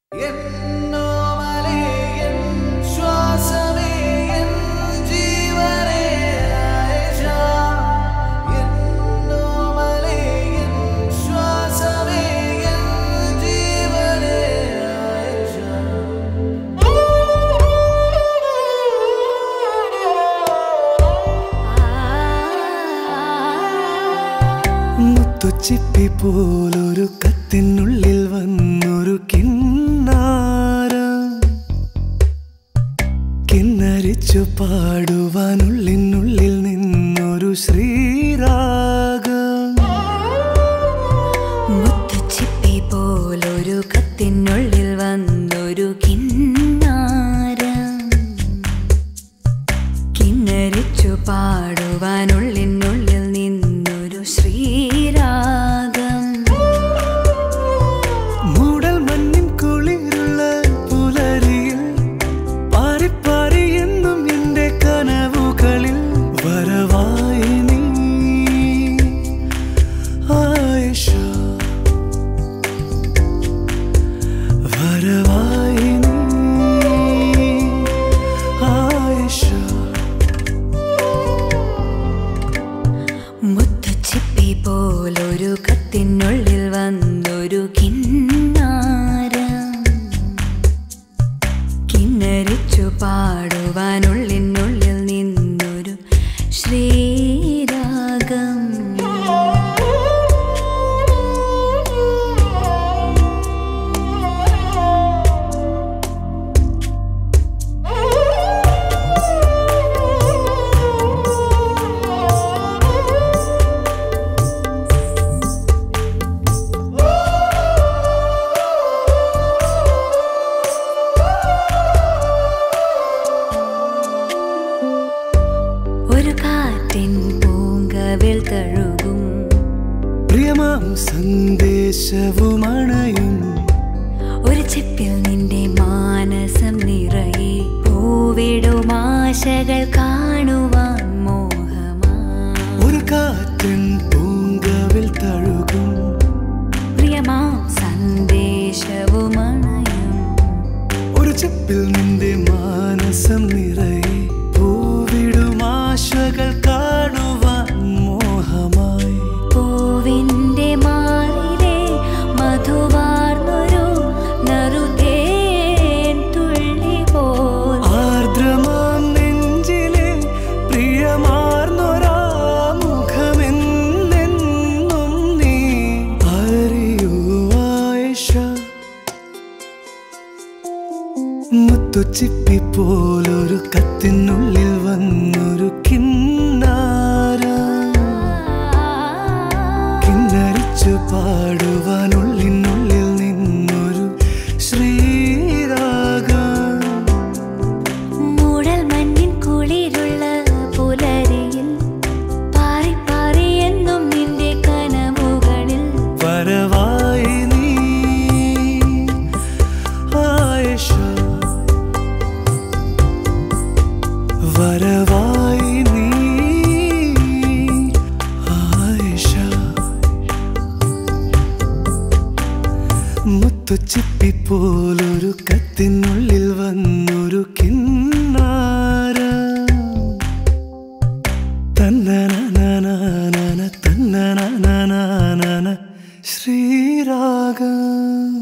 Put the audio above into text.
എന്നോമലേ എൻ ശ്വാസമേ എൻ ജീവനേ ആയിഷ എന്നോമലേ എൻ ശ്വാസമേ എൻ ജീവനേ ആയിഷ മുത്തുച്ചിപ്പി പോലൊരു കത്തിനുള്ളിൽ വന്നൊരു കിന്നാര കിന്നരിച്ചു പാടുവാനുള്ളിനുള്ളിൽ നിന്നൊരു ശ്രീരാഗം മുത്തുച്ചിപ്പി പോലൊരു കത്തിനുള്ളിൽ വന്നൊരു കിന്നാരം കിന്നരിച്ചു പാടുവാനുള്ളിനുള്ളിൽ നിന്നൊരു ശ്രീരാഗം മൂടൽ മഞ്ഞിൻ കുളിരുള്ള പുലരിയിൽ പാറിപ്പാറി എന്നും എന്റെ കനവുകളിൽ വരവായി നീ ആയിഷ വരവായി നീ ആയിഷ മുത്തുച്ചിപ്പി പോലൊരു കത്തിനുള്ളിൽ വന്നൊരു കിന്നാരം കിന്നരിച്ചു പാടുവാനുള്ളിനുള്ളിൽ നിന്നൊരു ശ്രീരാഗം ഒരു കാറ്റിൻ പൂങ്കവിൽ തഴുകും പ്രിയമാം സന്ദേശവുമണയും ഒരു ചിപ്പിൽ നിന്റെ മാനസം നിറയെ പൂവിടും ആശകൾ കാണുവാൻ മോഹമാ ഒരു കാറ്റൻ പൂങ്കവിൽ തഴുകും പ്രിയമാം സന്ദേശവുമണയും ഒരു ചെപ്പിൽ നിന്റെ മാനസം നിറയെ പൂവിടുമാശകൾ കാണുവാൻ മോഹമായി പൂവിന്റെ മാറിലെ മധുവാർന്നൊരു നറുതേൻ തുള്ളി പോൽ ആർദ്രമാം നെഞ്ചിലെ പ്രിയമാർന്നൊരാ മുഖമെന്നെന്നും നീ അറിയൂ ആയിഷ മുത്തുച്ചിപ്പി പോലൊരു കത്തിനുള്ളിൽ വന്നൊരു കിന്നാര കിന്നരിച്ചു പാടുവാനുള്ളിനുള്ളിൽ നിന്നൊരു ശ്രീരാഗം മൂടൽ മഞ്ഞിൻ കുളിരുള്ള പുലരിയിൽ പാറി പാറി എന്നും നിന്റെ കനവുകളിൽ വരവായി നീ ആയിഷ വരവായി നീ ആയിഷ മുത്തുച്ചിപ്പി പോലൊരു കത്തിനുള്ളിൽ വന്നൊരു കിന്നാര തന്നന തന്നന ശ്രീരാഗം